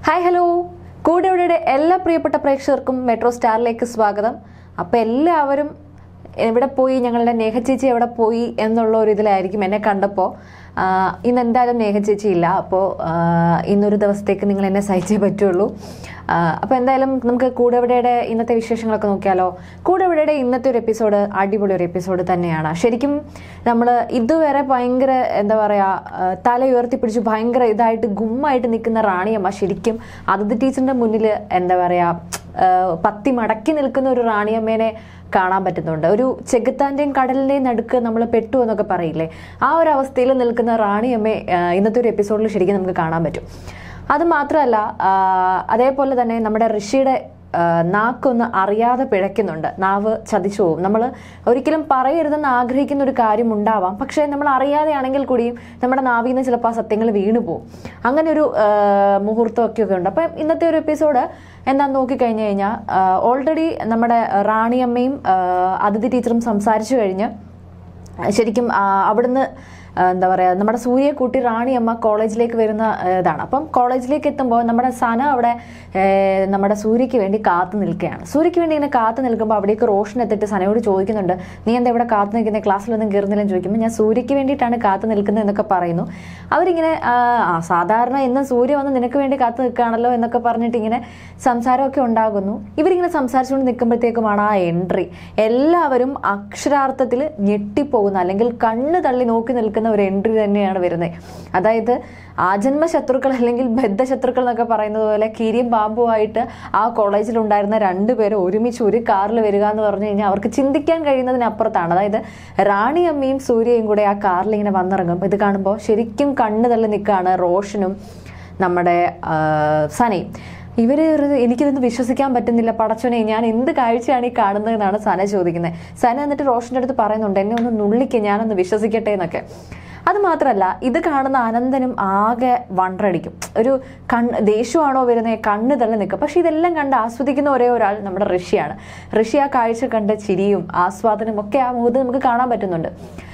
hi hello കൂടെയുടെ എല്ലാ പ്രിയപ്പെട്ട പ്രേക്ഷകർക്കും മെട്രോ സ്റ്റാറിലേക്ക് സ്വാഗതം അപ്പോൾ എല്ലാവരും എവിടെ പോയി ഞങ്ങളുടെ നേഹ ചേച്ചി എവിടെ പോയി എന്നുള്ള ഒരു ഇതിലായിരിക്കും എന്നെ കണ്ടപ്പോൾ ഇന്ന് എന്തായാലും നേഹ ചേച്ചി ഇല്ല അപ്പോൾ ഇന്നൊരു ദിവസത്തേക്ക് നിങ്ങൾ എന്നെ സഹിച്ചേ പറ്റുള്ളൂ അപ്പോൾ എന്തായാലും നമുക്ക് കൂടെവിടെയുടെ ഇന്നത്തെ വിശേഷങ്ങളൊക്കെ നോക്കിയാലോ കൂടെവിടെയുടെ ഇന്നത്തെ ഒരു എപ്പിസോഡ് അടിപൊളി ഒരു എപ്പിസോഡ് തന്നെയാണ് ശരിക്കും നമ്മൾ ഇതുവരെ ഭയങ്കര എന്താ പറയുക തല ഉയർത്തിപ്പിടിച്ച് ഭയങ്കര ഇതായിട്ട് ഗുമ്മായിട്ട് നിൽക്കുന്ന റാണിയമ്മ ശരിക്കും അതിഥി ടീച്ചറിന്റെ മുന്നിൽ എന്താ പറയുക പത്തി മടക്കി നിൽക്കുന്ന ഒരു റാണിയമ്മേനെ കാണാൻ പറ്റുന്നുണ്ട് ഒരു ചെകുത്താന്റെയും കടലിന്റെയും നടുക്ക് നമ്മൾ പെട്ടു എന്നൊക്കെ പറയില്ലേ ആ ഒരു അവസ്ഥയിൽ നിൽക്കുന്ന റാണിയമ്മയെ ആ, ഇന്നത്തെ ഒരു എപ്പിസോഡിൽ ശരിക്കും നമുക്ക് കാണാൻ പറ്റും അത് മാത്രമല്ല ആ, അതേപോലെ തന്നെ നമ്മുടെ ഋഷിയുടെ ആ, നാക്കൊന്ന് അറിയാതെ പിഴയ്ക്കുന്നുണ്ട് നാവ് ചതിച്ചു പോകും നമ്മൾ ഒരിക്കലും പറയരുതെന്ന് ആഗ്രഹിക്കുന്ന ഒരു കാര്യം ഉണ്ടാവാം പക്ഷേ നമ്മൾ അറിയാതെയാണെങ്കിൽ കൂടിയും നമ്മുടെ നാവിൽ നിന്ന് ചിലപ്പോൾ ആ സത്യങ്ങൾ വീണു പോകും അങ്ങനെ ഒരു ആ, മുഹൂർത്തമൊക്കെ ഒക്കെ ഉണ്ട് അപ്പം ഇന്നത്തെ ഒരു എപ്പിസോഡ് എന്താന്ന് നോക്കിക്കഴിഞ്ഞ് കഴിഞ്ഞാൽ ഓൾറെഡി നമ്മുടെ റാണിയമ്മയും ആ, അതിഥി ടീച്ചറും സംസാരിച്ചു കഴിഞ്ഞ് ശരിക്കും ആ, അവിടുന്ന് ആ, എന്താ പറയുക നമ്മുടെ സൂര്യ കൂട്ടി റാണിയമ്മ കോളേജിലേക്ക് വരുന്ന ആ, ഇതാണ് അപ്പം കോളേജിലേക്ക് എത്തുമ്പോൾ നമ്മുടെ സന അവിടെ ഏ, നമ്മുടെ സൂര്യയ്ക്ക് വേണ്ടി കാത്തു നിൽക്കുകയാണ് സൂര്യയ്ക്ക് വേണ്ടി ഇങ്ങനെ കാത്തു നിൽക്കുമ്പോൾ അവിടേക്ക് റോഷൻ എത്തിയിട്ട് സനയോട് ചോദിക്കുന്നുണ്ട് നീ എന്താ ഇവിടെ കാത്തു നിൽക്കുന്നത് ക്ലാസ്സിലൊന്നും കയറുന്നില്ലെന്ന് ചോദിക്കുമ്പോൾ ഞാൻ സൂര്യയ്ക്ക് വേണ്ടിയിട്ടാണ് കാത്തു നിൽക്കുന്നത് എന്നൊക്കെ പറയുന്നു അവരിങ്ങനെ ആ ആ, സാധാരണ ഇന്ന് സൂര്യ വന്ന് നിനക്ക് വേണ്ടി കാത്തു നിൽക്കുകയാണല്ലോ എന്നൊക്കെ പറഞ്ഞിട്ട് ഇങ്ങനെ സംസാരമൊക്കെ ഉണ്ടാകുന്നു ഇവരിങ്ങനെ സംസാരിച്ചുകൊണ്ട് നിൽക്കുമ്പോഴത്തേക്കുമാണ് ആ എൻട്രി എല്ലാവരും അക്ഷരാർത്ഥത്തിൽ ഞെട്ടിപ്പോകുന്ന അല്ലെങ്കിൽ കണ്ണ് തള്ളി നോക്കി നിൽക്കുന്ന ഒരു എൻട്രി തന്നെയാണ് വരുന്നത് അതായത് ആജന്മ ശത്രുക്കൾ അല്ലെങ്കിൽ ബദ്ധശത്രുക്കൾ എന്നൊക്കെ പറയുന്നത് പോലെ കീരിയും പാമ്പുമായിട്ട് ആ കോളേജിൽ ഉണ്ടായിരുന്ന രണ്ടുപേരും ഒരുമിച്ച് ഒരു കാറിൽ വരിക എന്ന് പറഞ്ഞു കഴിഞ്ഞാൽ അവർക്ക് ചിന്തിക്കാൻ കഴിയുന്നതിനപ്പുറത്താണ് അതായത് റാണിയമ്മയും സൂര്യയും കൂടെ ആ കാറിൽ ഇങ്ങനെ വന്നിറങ്ങും ഇത് കാണുമ്പോൾ ശരിക്കും കണ്ണ് തള്ളി നിൽക്കുകയാണ് റോഷനും നമ്മുടെ ആ, സനയും ഇവര് ഒരു- എനിക്കിതൊന്ന് വിശ്വസിക്കാൻ പറ്റുന്നില്ല പടച്ചോനെ ഞാൻ എന്ത് കാഴ്ചയാണ് ഈ കാണുന്നതെന്നാണ് സന ചോദിക്കുന്നത് സന എന്നിട്ട് റോഷന്റെ അടുത്ത് പറയുന്നുണ്ട് എന്നെ ഒന്ന് നുള്ളിക്ക് ഞാനൊന്ന് വിശ്വസിക്കട്ടെ എന്നൊക്കെ അത് മാത്രമല്ല ഇത് കാണുന്ന അനന്തനും ആകെ വണ്ടടിക്കും ഒരു കണ്ണ് ദേഷ്യമാണോ വരുന്നത് കണ്ണ് തള്ളി നിൽക്കുക പക്ഷെ ഇതെല്ലാം കണ്ട് ആസ്വദിക്കുന്ന ഒരേ ഒരാൾ നമ്മുടെ ഋഷിയാണ് ഋഷി ആ കാഴ്ച കണ്ട് ചിരിയും ആസ്വാദനവും ഒക്കെ ആ മുഖത്ത് നമുക്ക് കാണാൻ പറ്റുന്നുണ്ട്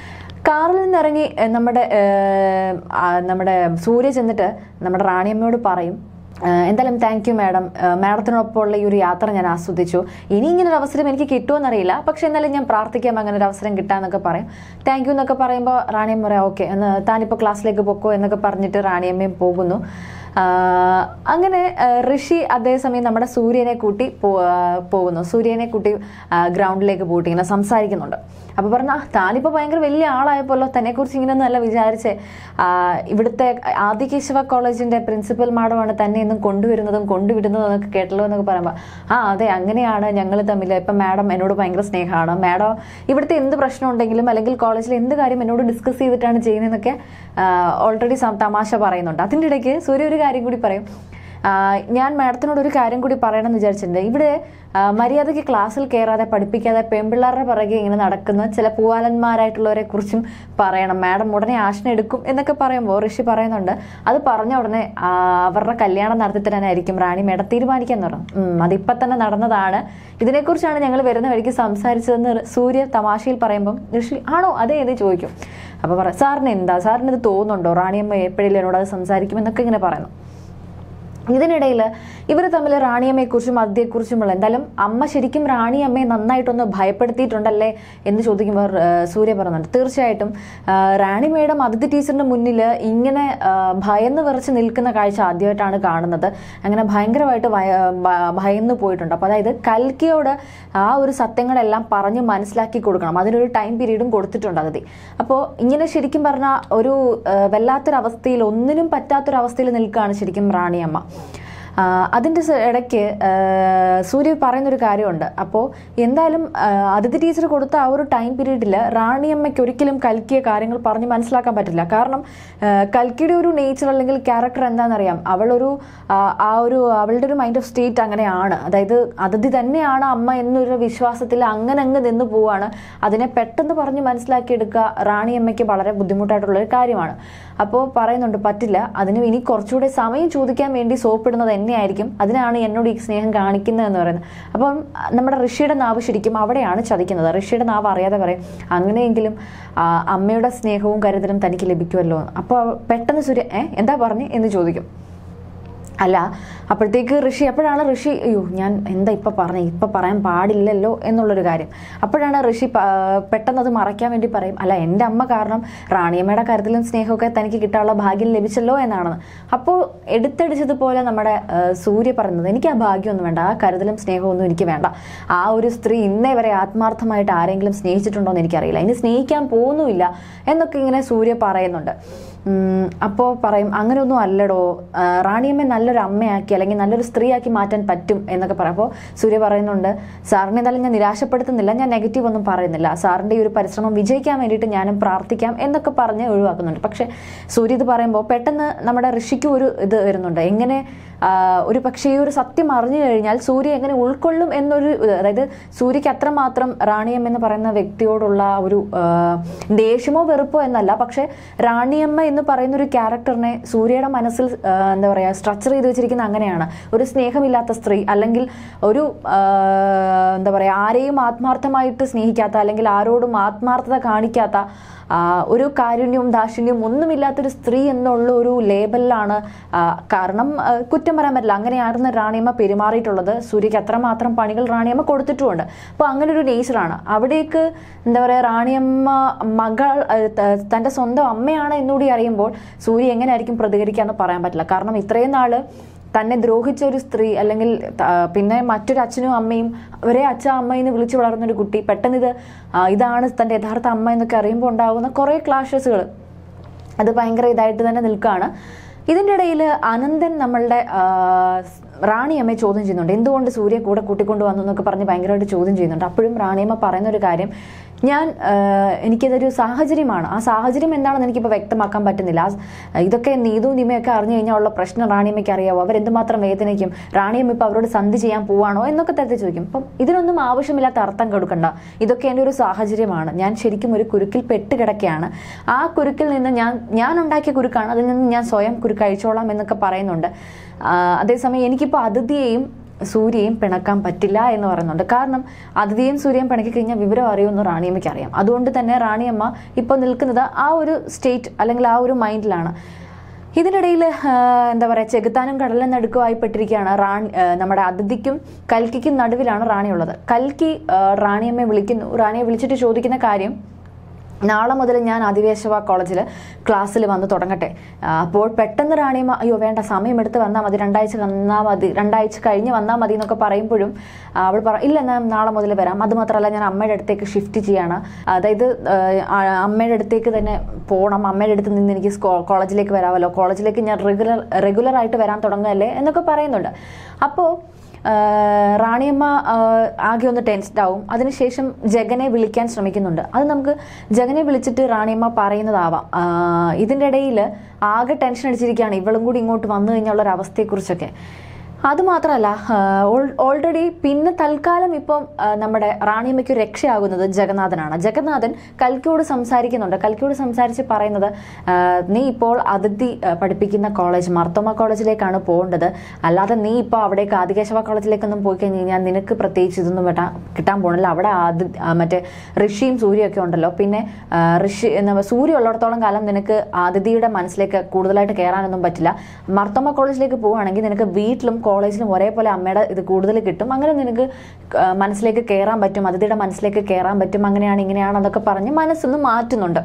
കാറിൽ നിന്നിറങ്ങി എഹ്, നമ്മുടെ ഏഹ്, ആ, നമ്മുടെ സൂര്യ ചെന്നിട്ട് നമ്മുടെ റാണിയമ്മയോട് പറയും ഏഹ്, എന്തായാലും താങ്ക് യു മാഡം മാഡത്തിനൊപ്പമുള്ള ഈ ഒരു യാത്ര ഞാൻ ആസ്വദിച്ചു ഇനി ഇങ്ങനെ ഒരു അവസരം എനിക്ക് കിട്ടുമെന്നറിയില്ല പക്ഷെ എന്നാലും ഞാൻ പ്രാർത്ഥിക്കാം അങ്ങനെ ഒരു അവസരം കിട്ടാന്നൊക്കെ പറയും താങ്ക് യു എന്നൊക്കെ പറയുമ്പോൾ റാണിയമ്മ പറയാം ഓക്കെ എന്ന് താനിപ്പോൾ ക്ലാസ്സിലേക്ക് പൊക്കോ എന്നൊക്കെ പറഞ്ഞിട്ട് റാണിയമ്മയും പോകുന്നു ആഹ് അങ്ങനെ ആഹ് ഋഷി അതേസമയം നമ്മുടെ സൂര്യനെ കൂട്ടി പോ- ആഹ് പോകുന്നു സൂര്യനെ കൂട്ടി ആഹ് ഗ്രൗണ്ടിലേക്ക് പോയിട്ട് ഇങ്ങനെ സംസാരിക്കുന്നുണ്ട് അപ്പോൾ പറഞ്ഞ താനിപ്പോൾ ഭയങ്കര വലിയ ആളായപ്പോലോ തന്നെക്കുറിച്ച് ഇങ്ങനെയൊന്നും അല്ല വിചാരിച്ചേ ആഹ് ഇവിടുത്തെ ആദികേശവ കോളേജിന്റെ പ്രിൻസിപ്പൽ മാഡമാണ് തന്നെ ഇന്നും കൊണ്ടുവരുന്നതും കൊണ്ടുവിടുന്നതും എന്നൊക്കെ കേട്ടല്ലോ എന്നൊക്കെ പറയുമ്പോൾ ആ അതെ അങ്ങനെയാണ് ഞങ്ങൾ തമ്മിൽ ഇപ്പം മാഡം എന്നോട് ഭയങ്കര സ്നേഹമാണ് മാഡം ഇവിടുത്തെ എന്ത് പ്രശ്നം ഉണ്ടെങ്കിലും അല്ലെങ്കിൽ കോളേജിൽ എന്ത് കാര്യം എന്നോട് ഡിസ്കസ് ചെയ്തിട്ടാണ് ചെയ്യുന്നതെന്നൊക്കെ ഓൾറെഡി തമാശ പറയുന്നുണ്ട് അതിൻ്റെ ഇടയ്ക്ക് സൂര്യ ഒരു കാര്യം കൂടി പറയും ആ, ഞാൻ മാഡത്തിനോട് ഒരു കാര്യം കൂടി പറയണമെന്ന് വിചാരിച്ചിട്ടുണ്ട് ഇവിടെ ആ, മര്യാദയ്ക്ക് ക്ലാസ്സിൽ കയറാതെ പഠിപ്പിക്കാതെ പെൺപിള്ളേരുടെ പിറകെ ഇങ്ങനെ നടക്കുന്ന ചില പൂവാലന്മാരായിട്ടുള്ളവരെ കുറിച്ചും പറയണം മാഡം ഉടനെ ആശന എടുക്കും എന്നൊക്കെ പറയുമ്പോൾ ഋഷി പറയുന്നുണ്ട് അത് പറഞ്ഞ ഉടനെ ആ, അവരുടെ കല്യാണം നടത്തി തരാനായിരിക്കും റാണി മേഡം തീരുമാനിക്കാൻ തുടങ്ങും ഉം, അതിപ്പം തന്നെ നടന്നതാണ് ഇതിനെക്കുറിച്ചാണ് ഞങ്ങൾ വരുന്ന വഴിക്ക് സംസാരിച്ചതെന്ന് സൂര്യ തമാശയിൽ പറയുമ്പം ഋഷി ആണോ അതെ എന്ന് ചോദിക്കും അപ്പോൾ പറയാം സാറിന് എന്താ സാറിന് ഇത് തോന്നുന്നുണ്ടോ റാണിയമ്മ എപ്പോഴെങ്കിലും എന്നോട് അത് സംസാരിക്കുമെന്നൊക്കെ ഇങ്ങനെ പറയുന്നു ഇതിനിടയിൽ ഇവർ തമ്മിൽ റാണിയമ്മയെക്കുറിച്ചും അതിഥിയെക്കുറിച്ചുമുള്ള എന്തായാലും അമ്മ ശരിക്കും റാണിയമ്മയെ നന്നായിട്ടൊന്ന് ഭയപ്പെടുത്തിയിട്ടുണ്ടല്ലേ എന്ന് ചോദിക്കുമ്പോൾ ആ, സൂര്യ പറയുന്നുണ്ട് തീർച്ചയായിട്ടും ആ, റാണി മേഡം അതിഥി ടീച്ചറിന്റെ മുന്നിൽ ഇങ്ങനെ ആ, ഭയന്ന് വിറച്ച് നിൽക്കുന്ന കാഴ്ച ആദ്യമായിട്ടാണ് കാണുന്നത് അങ്ങനെ ഭയങ്കരമായിട്ട് ഭയ- ഭ- ഭയന്ന് പോയിട്ടുണ്ട് അപ്പോൾ അതായത് കൽക്കിയോട് ആ ഒരു സത്യങ്ങളെല്ലാം പറഞ്ഞ് മനസ്സിലാക്കി കൊടുക്കണം അതിനൊരു ടൈം പീരീഡും കൊടുത്തിട്ടുണ്ട് അതിഥി അപ്പോൾ ഇങ്ങനെ ശരിക്കും പറഞ്ഞാൽ ഒരു ആ, വല്ലാത്തൊരവസ്ഥയിൽ ഒന്നിനും പറ്റാത്തൊരവസ്ഥയിൽ നിൽക്കുകയാണ് ശരിക്കും റാണിയമ്മ ആ, അതിൻ്റെ സ- ഇടയ്ക്ക് ആ, സൂര്യ പറയുന്നൊരു കാര്യമുണ്ട് അപ്പോൾ എന്തായാലും ആ, അതിഥി ടീച്ചർ കൊടുത്ത ആ ഒരു ടൈം പീരീഡിൽ റാണിയമ്മയ്ക്ക് ഒരിക്കലും കൽക്കിയ കാര്യങ്ങൾ പറഞ്ഞ് മനസ്സിലാക്കാൻ പറ്റില്ല കാരണം ആ, കൽക്കിയുടെ ഒരു നേച്ചർ അല്ലെങ്കിൽ ക്യാരക്ടർ എന്താണെന്നറിയാം അവളൊരു ആ, ആ ഒരു അവളുടെ ഒരു മൈൻഡ് ഓഫ് സ്റ്റേറ്റ് അങ്ങനെയാണ് അതായത് അതിഥി തന്നെയാണ് അമ്മ എന്നൊരു വിശ്വാസത്തിൽ അങ്ങനെ അങ്ങ് നിന്ന് പോവാണ് അതിനെ പെട്ടെന്ന് പറഞ്ഞ് മനസ്സിലാക്കിയെടുക്കുക റാണിയമ്മയ്ക്ക് വളരെ ബുദ്ധിമുട്ടായിട്ടുള്ള ഒരു കാര്യമാണ് അപ്പോൾ പറയുന്നുണ്ട് പറ്റില്ല അതിന് ഇനി കുറച്ചുകൂടെ സമയം ചോദിക്കാൻ വേണ്ടി സോപ്പിടുന്നത് എന്നെയായിരിക്കും അതിനാണ് എന്നോട് ഈ സ്നേഹം കാണിക്കുന്നത് എന്ന് പറയുന്നത് അപ്പം നമ്മുടെ ഋഷിയുടെ നാവ് ശരിക്കും അവിടെയാണ് ചതിക്കുന്നത് ഋഷിയുടെ നാവ് അറിയാതെ പറയും അങ്ങനെയെങ്കിലും ആ, അമ്മയുടെ സ്നേഹവും കരുതലും തനിക്ക് ലഭിക്കുമല്ലോ അപ്പോൾ പെട്ടെന്ന് സൂര്യ ഏ എന്താ പറഞ്ഞ് എന്ന് ചോദിക്കും അല്ല അപ്പോഴത്തേക്ക് ഋഷി അപ്പോഴാണ് ഋഷി അയ്യോ ഞാൻ എന്താ ഇപ്പം പറഞ്ഞ ഇപ്പം പറയാൻ പാടില്ലല്ലോ എന്നുള്ളൊരു കാര്യം അപ്പോഴാണ് ഋഷി പ- പെട്ടെന്ന് അത് മറയ്ക്കാൻ വേണ്ടി പറയും അല്ല എൻ്റെ അമ്മ കാരണം റാണിയമ്മയുടെ കാര്യത്തിലും സ്നേഹമൊക്കെ തനിക്ക് കിട്ടാനുള്ള ഭാഗ്യം ലഭിച്ചല്ലോ എന്നാണെന്ന് അപ്പോൾ എടുത്തടിച്ചതുപോലെ നമ്മുടെ ആ, സൂര്യ പറയുന്നത് എനിക്ക് ആ ഭാഗ്യമൊന്നും വേണ്ട ആ കരുതലും സ്നേഹമൊന്നും എനിക്ക് വേണ്ട ആ ഒരു സ്ത്രീ ഇന്നേ വരെ ആത്മാർത്ഥമായിട്ട് ആരെങ്കിലും സ്നേഹിച്ചിട്ടുണ്ടോ എന്ന് എനിക്കറിയില്ല ഇനി സ്നേഹിക്കാൻ പോകുന്നുമില്ല എന്നൊക്കെ ഇങ്ങനെ സൂര്യ പറയുന്നുണ്ട് അപ്പോൾ പറയും അങ്ങനെയൊന്നും അല്ലടോ ആ, റാണിയമ്മ നല്ലൊരു അമ്മയാക്കി അല്ലെങ്കിൽ നല്ലൊരു സ്ത്രീയാക്കി മാറ്റാൻ പറ്റും എന്നൊക്കെ പറയും അപ്പോൾ സൂര്യ പറയുന്നുണ്ട് സാറിനെ എന്തായാലും ഞാൻ നിരാശപ്പെടുത്തുന്നില്ല ഞാൻ നെഗറ്റീവ് ഒന്നും പറയുന്നില്ല സാറിൻ്റെ ഈ ഒരു പരിശ്രമം വിജയിക്കാൻ വേണ്ടിയിട്ട് ഞാനും പ്രാർത്ഥിക്കാം എന്നൊക്കെ പറഞ്ഞ് ഒഴിവാക്കുന്നുണ്ട് പക്ഷേ സൂര്യ ഇത് പറയുമ്പോൾ പെട്ടെന്ന് നമ്മുടെ ഋഷിക്കും ഒരു ഇത് വരുന്നുണ്ട് എങ്ങനെ ആ, ഒരു പക്ഷേ ഈ ഒരു സത്യം അറിഞ്ഞു കഴിഞ്ഞാൽ സൂര്യ എങ്ങനെ ഉൾക്കൊള്ളും എന്നൊരു ഇത്, അതായത് സൂര്യക്ക് അത്രമാത്രം റാണിയമ്മ എന്ന് പറയുന്ന വ്യക്തിയോടുള്ള ഒരു ആ, ദേഷ്യമോ വെറുപ്പോ എന്നല്ല പക്ഷെ റാണിയമ്മ എന്ന് പറയുന്ന ഒരു ക്യാരക്ടറിനെ സൂര്യയുടെ മനസ്സിൽ ആ, എന്താ പറയുക സ്ട്രക്ചർ ചെയ്ത് വെച്ചിരിക്കുന്ന അങ്ങനെയാണ് ഒരു സ്നേഹമില്ലാത്ത സ്ത്രീ അല്ലെങ്കിൽ ഒരു ആ, എന്താ പറയുക ആരെയും ആത്മാർത്ഥമായിട്ട് സ്നേഹിക്കാത്ത അല്ലെങ്കിൽ ആരോടും ആത്മാർത്ഥത കാണിക്കാത്ത ആ, ഒരു കാരുണ്യവും ദാക്ഷിണ്യവും ഒന്നുമില്ലാത്തൊരു സ്ത്രീ എന്നുള്ള ഒരു ലേബലിലാണ് ആ, കാരണം ആ, കുറ്റം പറയാൻ പറ്റില്ല അങ്ങനെയായിരുന്നു റാണിയമ്മ പെരുമാറിയിട്ടുള്ളത് സൂര്യക്ക് അത്രമാത്രം പണികൾ റാണിയമ്മ കൊടുത്തിട്ടുമുണ്ട് അപ്പോൾ അങ്ങനെ ഒരു നേച്ചറാണ് അവിടേക്ക് എന്താ പറയുക റാണിയമ്മ മകൾ ആ, ത- തൻ്റെ സ്വന്തം അമ്മയാണ് എന്നുകൂടി അറിയുമ്പോൾ സൂര്യ എങ്ങനെയായിരിക്കും പ്രതികരിക്കുക എന്ന് പറയാൻ പറ്റില്ല കാരണം ഇത്രയും നാള് തന്നെ ദ്രോഹിച്ച ഒരു സ്ത്രീ അല്ലെങ്കിൽ ത- പിന്നെ മറ്റൊരു അച്ഛനും അമ്മയും ഒരേ അച്ഛ അമ്മ എന്ന് വിളിച്ചു വളർന്ന ഒരു കുട്ടി പെട്ടെന്ന് ഇത് ആ, ഇതാണ് തൻ്റെ യഥാർത്ഥ അമ്മ എന്നൊക്കെ അറിയുമ്പോൾ ഉണ്ടാകുന്ന കുറേ ക്ലാഷസുകൾ അത് ഭയങ്കര ഇതായിട്ട് തന്നെ നിൽക്കുകയാണ് ഇതിൻ്റെ ഇടയിൽ അനന്തൻ നമ്മളുടെ ആ, റാണിയമ്മയെ ചോദ്യം ചെയ്യുന്നുണ്ട് എന്തുകൊണ്ട് സൂര്യ കൂടെ കൂട്ടിക്കൊണ്ട് വന്നു എന്നൊക്കെ പറഞ്ഞ് ഭയങ്കരമായിട്ട് ചോദ്യം ചെയ്യുന്നുണ്ട് അപ്പോഴും റാണിയമ്മ പറയുന്ന ഒരു കാര്യം ഞാൻ ആ, എനിക്കിതൊരു സാഹചര്യമാണ് ആ സാഹചര്യം എന്താണെന്ന് എനിക്കിപ്പോൾ വ്യക്തമാക്കാൻ പറ്റുന്നില്ല ആ, ഇതൊക്കെ നീതും നിമയൊക്കെ അറിഞ്ഞു കഴിഞ്ഞാൽ ഉള്ള പ്രശ്നം റാണിയമ്മയ്ക്ക് അറിയാവോ അവരെന്തുമാത്രം വേദനയ്ക്കും റാണിയമ്മ ഇപ്പോൾ അവരോട് സന്ധി ചെയ്യാൻ പോവാണോ എന്നൊക്കെ തരത്തിൽ ചോദിക്കും അപ്പം ഇതിനൊന്നും ആവശ്യമില്ലാത്ത അർത്ഥം കൊടുക്കണ്ട ഇതൊക്കെ എൻ്റെ ഒരു സാഹചര്യമാണ് ഞാൻ ശരിക്കും ഒരു കുരുക്കിൽ പെട്ട് കിടക്കുകയാണ് ആ കുരുക്കിൽ നിന്ന് ഞാൻ ഞാൻ ഉണ്ടാക്കിയ കുരുക്കാണ് അതിൽ നിന്ന് ഞാൻ സ്വയം കുരുക്ക് അഴിച്ചോളാം എന്നൊക്കെ പറയുന്നുണ്ട് ആ, അതേസമയം എനിക്കിപ്പോൾ അതിഥിയെയും സൂര്യയും പിണക്കാൻ പറ്റില്ല എന്ന് പറയുന്നുണ്ട് കാരണം അതിഥിയും സൂര്യയും പിണക്കി കഴിഞ്ഞാൽ വിവരം അറിയുമെന്ന് റാണിയമ്മയ്ക്ക് അറിയാം അതുകൊണ്ട് തന്നെ റാണിയമ്മ ഇപ്പോൾ നിൽക്കുന്നത് ആ ഒരു സ്റ്റേറ്റ് അല്ലെങ്കിൽ ആ ഒരു മൈൻഡിലാണ് ഇതിനിടയിൽ എന്താ പറയുക ചെകുത്താനും കടലും നടുക്കുമായി പെട്ടിരിക്കുകയാണ് റാണി ആ, നമ്മുടെ അതിഥിക്കും കൽക്കിക്കും നടുവിലാണ് റാണിയുള്ളത് കൽക്കി ആ, റാണിയമ്മയെ വിളിക്കുന്നു റാണിയെ വിളിച്ചിട്ട് ചോദിക്കുന്ന കാര്യം നാളെ മുതൽ ഞാൻ അതിവേശവ കോളേജിൽ ക്ലാസ്സിൽ വന്ന് തുടങ്ങട്ടെ ആ, അപ്പോൾ പെട്ടെന്ന് റാണിയമ്മ അയ്യോ വേണ്ട സമയമെടുത്ത് വന്നാൽ മതി രണ്ടാഴ്ച വന്നാൽ മതി രണ്ടാഴ്ച കഴിഞ്ഞ് വന്നാൽ മതി എന്നൊക്കെ പറയുമ്പോഴും ആ, അവൾ പറ ഇല്ല ഞാൻ നാളെ മുതൽ വരാം അത് മാത്രമല്ല ഞാൻ അമ്മയുടെ അടുത്തേക്ക് ഷിഫ്റ്റ് ചെയ്യാണ് അതായത് ആ, അമ്മയുടെ അടുത്തേക്ക് തന്നെ പോകണം അമ്മയുടെ അടുത്ത് നിന്ന് എനിക്ക് സ്കോ- കോളേജിലേക്ക് വരാമല്ലോ കോളേജിലേക്ക് ഞാൻ റെഗുലർ റെഗുലർ ആയിട്ട് വരാൻ തുടങ്ങുകയല്ലേ എന്നൊക്കെ പറയുന്നുണ്ട് അപ്പോൾ ആഹ് റാണിയമ്മ ആഹ് ആകെ ഒന്ന് ടെൻസ്ഡ് ആവും അതിനുശേഷം ജഗനെ വിളിക്കാൻ ശ്രമിക്കുന്നുണ്ട് അത് നമുക്ക് ജഗനെ വിളിച്ചിട്ട് റാണിയമ്മ പറയുന്നതാവാം ആഹ് ഇതിൻ്റെ ഇടയിൽ ആകെ ടെൻഷൻ അടിച്ചിരിക്കുകയാണ് ഇവളും കൂടി ഇങ്ങോട്ട് വന്നു കഴിഞ്ഞുള്ള ഒരു അവസ്ഥയെക്കുറിച്ചൊക്കെ അതുമാത്രമല്ല ഓൾറെഡി പിന്നെ തൽക്കാലം ഇപ്പം ആ, നമ്മുടെ റാണിയമ്മയ്ക്ക് ഒരു രക്ഷയാകുന്നത് ജഗന്നാഥനാണ് ജഗന്നാഥൻ കൽക്കിയോട് സംസാരിക്കുന്നുണ്ട് കൽക്കിയോട് സംസാരിച്ച് പറയുന്നത് ആ, നീ ഇപ്പോൾ അതിഥി ആ, പഠിപ്പിക്കുന്ന കോളേജ് മർത്തോമ കോളേജിലേക്കാണ് പോകേണ്ടത് അല്ലാതെ നീ ഇപ്പോൾ അവിടേക്ക് ആദികേശവ കോളേജിലേക്കൊന്നും പോയി കഴിഞ്ഞ് കഴിഞ്ഞാൽ നിനക്ക് പ്രത്യേകിച്ച് ഇതൊന്നും വെട്ടാൻ കിട്ടാൻ പോകണില്ല അവിടെ ആദി ആ, മറ്റേ ഋഷിയും സൂര്യയൊക്കെ ഉണ്ടല്ലോ പിന്നെ ആ, ഋഷി എന്നാ സൂര്യ ഉള്ളിടത്തോളം കാലം നിനക്ക് ആദിതിയുടെ മനസ്സിലേക്ക് കൂടുതലായിട്ട് കയറാനൊന്നും പറ്റില്ല മർത്തോമ കോളേജിലേക്ക് പോവുകയാണെങ്കിൽ നിനക്ക് വീട്ടിലും കോളേജിലും ഒരേപോലെ അമ്മയുടെ ഇത് കൂടുതൽ കിട്ടും അങ്ങനെ നിനക്ക് ആ, മനസ്സിലേക്ക് കയറാൻ പറ്റും അതിഥിയുടെ മനസ്സിലേക്ക് കയറാൻ പറ്റും അങ്ങനെയാണ് ഇങ്ങനെയാണ് എന്നൊക്കെ പറഞ്ഞ് മനസ്സൊന്ന് മാറ്റുന്നുണ്ട്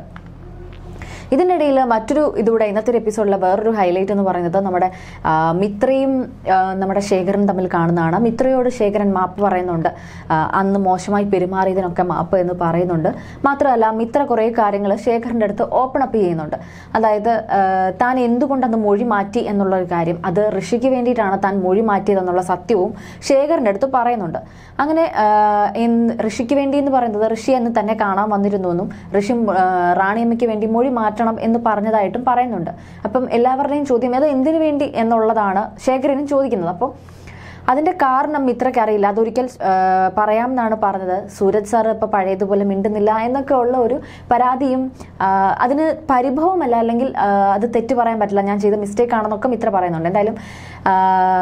ഇതിനിടയിൽ മറ്റൊരു ഇതൂടെ ഇന്നത്തെ ഒരു എപ്പിസോഡിലെ വേറൊരു ഹൈലൈറ്റ് എന്ന് പറയുന്നത് നമ്മുടെ ആ, മിത്രയും ആ, നമ്മുടെ ശേഖരൻ തമ്മിൽ കാണുന്നതാണ് മിത്രയോട് ശേഖരൻ മാപ്പ് പറയുന്നുണ്ട് ആ, അന്ന് മോശമായി പെരുമാറിയതിനൊക്കെ മാപ്പ് എന്ന് പറയുന്നുണ്ട് മാത്രമല്ല മിത്ര കുറേ കാര്യങ്ങൾ ശേഖരൻ്റെ അടുത്ത് ഓപ്പൺ അപ്പ് ചെയ്യുന്നുണ്ട് അതായത് ആ, താൻ എന്തുകൊണ്ട് അന്ന് മൊഴി മാറ്റി എന്നുള്ള ഒരു കാര്യം അത് ഋഷിക്ക് വേണ്ടിയിട്ടാണ് താൻ മൊഴി മാറ്റിയതെന്നുള്ള സത്യവും ശേഖരൻ്റെ അടുത്ത് പറയുന്നുണ്ട് അങ്ങനെ ആ, എന്ന് ഋഷിക്ക് വേണ്ടി എന്ന് പറയുന്നത് ഋഷി എന്ന് തന്നെ കാണാൻ വന്നിരുന്നു എന്നും ഋഷി ആ, റാണിയമ്മയ്ക്ക് വേണ്ടി മൊഴി മാറ്റണം എന്ന് പറഞ്ഞതായിട്ടും പറയുന്നുണ്ട് അപ്പം എല്ലാവരുടെയും ചോദ്യം അത് എന്തിനു വേണ്ടി എന്നുള്ളതാണ് ശേഖരനും ചോദിക്കുന്നത് അപ്പോൾ അതിന്റെ കാരണം മിത്രയ്ക്ക് അറിയില്ല അതൊരിക്കൽ ആ, പറയാം എന്നാണ് പറഞ്ഞത് സൂരജ് സാർ ഇപ്പൊ പഴയതുപോലെ മിണ്ടുന്നില്ല എന്നൊക്കെ ഉള്ള ഒരു പരാതിയും ആ, അതിന് പരിഭവമല്ല അല്ലെങ്കിൽ ആ, അത് തെറ്റ് പറയാൻ പറ്റില്ല ഞാൻ ചെയ്ത മിസ്റ്റേക്ക് ആണെന്നൊക്കെ മിത്ര പറയുന്നുണ്ട് എന്തായാലും ആ,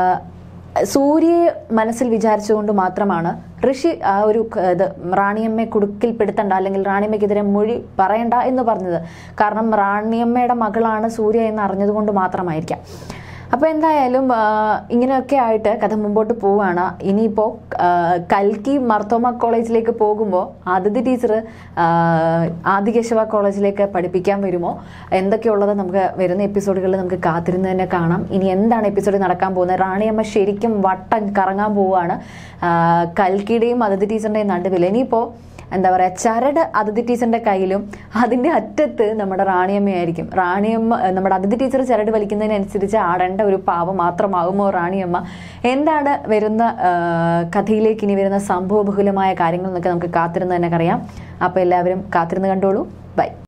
സൂര്യയെ മനസ്സിൽ വിചാരിച്ചുകൊണ്ട് മാത്രമാണ് ഋഷി ആ ഒരു ക- ഇത് റാണിയമ്മയെ കുടുക്കിൽപ്പെടുത്തണ്ട അല്ലെങ്കിൽ റാണിയമ്മയ്ക്കെതിരെ മൊഴി പറയണ്ട എന്ന് പറഞ്ഞത് കാരണം റാണിയമ്മയുടെ മകളാണ് സൂര്യ എന്ന് അറിഞ്ഞതുകൊണ്ട് മാത്രമായിരിക്കാം അപ്പോൾ എന്തായാലും ആ, ഇങ്ങനെയൊക്കെ ആയിട്ട് കഥ മുമ്പോട്ട് പോവുകയാണ് ഇനിയിപ്പോൾ കൽക്കി മർത്തോമ കോളേജിലേക്ക് പോകുമ്പോൾ ആദിത്യ ടീച്ചർ ആദികേശവ കോളേജിലേക്ക് പഠിപ്പിക്കാൻ വരുമോ എന്തൊക്കെയുള്ളത് നമുക്ക് വരുന്ന എപ്പിസോഡുകളിൽ നമുക്ക് കാത്തിരുന്ന് തന്നെ കാണാം ഇനി എന്താണ് എപ്പിസോഡിൽ നടക്കാൻ പോകുന്നത് റാണിയമ്മ ശരിക്കും വട്ടം കറങ്ങാൻ പോവുകയാണ് ആ, കൽക്കിയുടെയും അതിഥി ടീച്ചറിൻ്റെയും നടുവിൽ ഇനിയിപ്പോൾ എന്താ പറയുക ചരട് അതിഥി ടീച്ചറിന്റെ കയ്യിലും അതിന്റെ അറ്റത്ത് നമ്മുടെ റാണിയമ്മയായിരിക്കും റാണിയമ്മ ഏഹ് നമ്മുടെ അതിഥി ടീച്ചർ ചരട് വലിക്കുന്നതിനനുസരിച്ച് ആടേണ്ട ഒരു പാവം മാത്രമാകുമോ റാണിയമ്മ എന്താണ് വരുന്ന ഏഹ് കഥയിലേക്ക് ഇനി വരുന്ന സംഭവബഹുലമായ കാര്യങ്ങൾ എന്നൊക്കെ നമുക്ക് കാത്തിരുന്ന് തന്നെ അറിയാം അപ്പോൾ എല്ലാവരും കാത്തിരുന്ന് കണ്ടോളൂ ബൈ